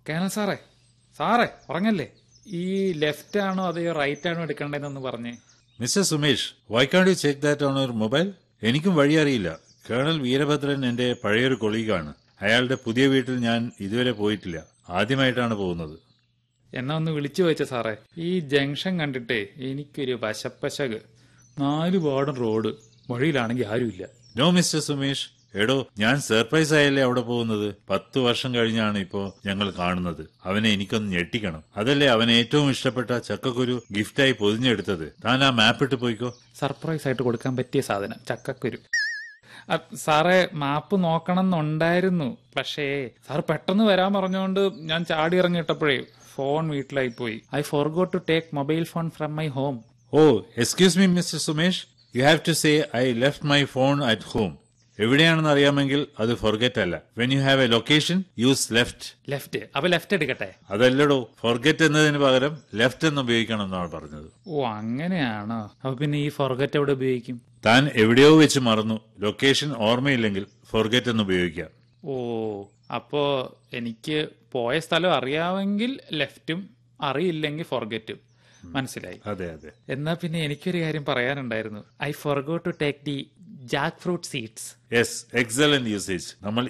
colonel സാറേ സാറേ ഉറങ്ങല്ലേ ഈ ലെഫ്റ്റ് ആണോ അതെയോ റൈറ്റ് ആണോ എടുക്കേണ്ടതെന്നൊന്ന് പറഞ്ഞേ mister Sumesh why can't you check that on your mobile എനിക്കും വഴി അറിയില്ല കേണൽ വീരഭദ്രൻ എന്റെ പഴയൊരു കൊളീഗാണ് അയാളുടെ പുതിയ വീട്ടിൽ ഞാൻ ഇതുവരെ പോയിട്ടില്ല ആദ്യമായിട്ടാണ് പോകുന്നത് എന്നാ ഒന്ന് വിളിച്ചു വെച്ച സാറേ ഈ ജംഗ്ഷൻ കണ്ടിട്ടേ എനിക്കൊരു വശപ്പശക് നാല് വാർഡൻ റോഡ് വഴിയിലാണെങ്കിൽ ആരുമില്ല നോ മിസ്റ്റർ സുമേഷ് എടോ ഞാൻ സർപ്രൈസ് ആയല്ലേ അവിടെ പോകുന്നത് പത്ത് വർഷം കഴിഞ്ഞാണ് ഇപ്പോ ഞങ്ങൾ കാണുന്നത് അവനെ എനിക്കൊന്ന് ഞെട്ടിക്കണം അതല്ലേ അവന് ഏറ്റവും ഇഷ്ടപ്പെട്ട ചക്കക്കുരു ഗിഫ്റ്റായി പൊതിഞ്ഞെടുത്തത് താൻ ആ മാപ്പ് ഇട്ട് പോയിക്കോ സർപ്രൈസ് ആയിട്ട് കൊടുക്കാൻ പറ്റിയ സാധനം ചക്കക്കുരു അ, സാറേ മാപ്പ് നോക്കണം എന്നുണ്ടായിരുന്നു പക്ഷേ സാർ പെട്ടെന്ന് വരാൻ പറഞ്ഞുകൊണ്ട് ഞാൻ ചാടി ഇറങ്ങിയിട്ടപ്പോഴേ ഫോൺ വീട്ടിലായി പോയി I forgot to take mobile phone from my home oh excuse me mister Sumesh you have to say I left my phone at home എവിടെയാണെന്ന് അറിയാമെങ്കിൽ അത് ഫൊർഗെറ്റ് അല്ല when you have a location use left left അപ്പൊ left എടുക്കട്ടെ അതല്ലടോ forget എന്നതിന് പകരം left എന്ന് ഉപയോഗിക്കണം എന്നാണ് പറഞ്ഞത് ഓ അങ്ങനെയാണോ അപ്പൊ പിന്നെ ഈ ഫോർഗറ്റ് എവിടെ ഉപയോഗിക്കും താൻ എവിടെയോ വെച്ച് മറന്നു ലൊക്കേഷൻ ഓർമ്മയില്ലെങ്കിൽ ഫൊർഗെറ്റ് എന്ന് ഉപയോഗിക്കാം ഓ അപ്പോ എനിക്ക് പോയ സ്ഥലം അറിയാമെങ്കിൽ ലെഫ്റ്റും അറിയില്ലെങ്കിൽ ഫോർഗറ്റും മനസ്സിലായി അതെ അതെ എന്നാ പിന്നെ എനിക്കൊരു കാര്യം പറയാനുണ്ടായിരുന്നു I forgot to take the jackfruit seeds yes excellent usage നമ്മൾ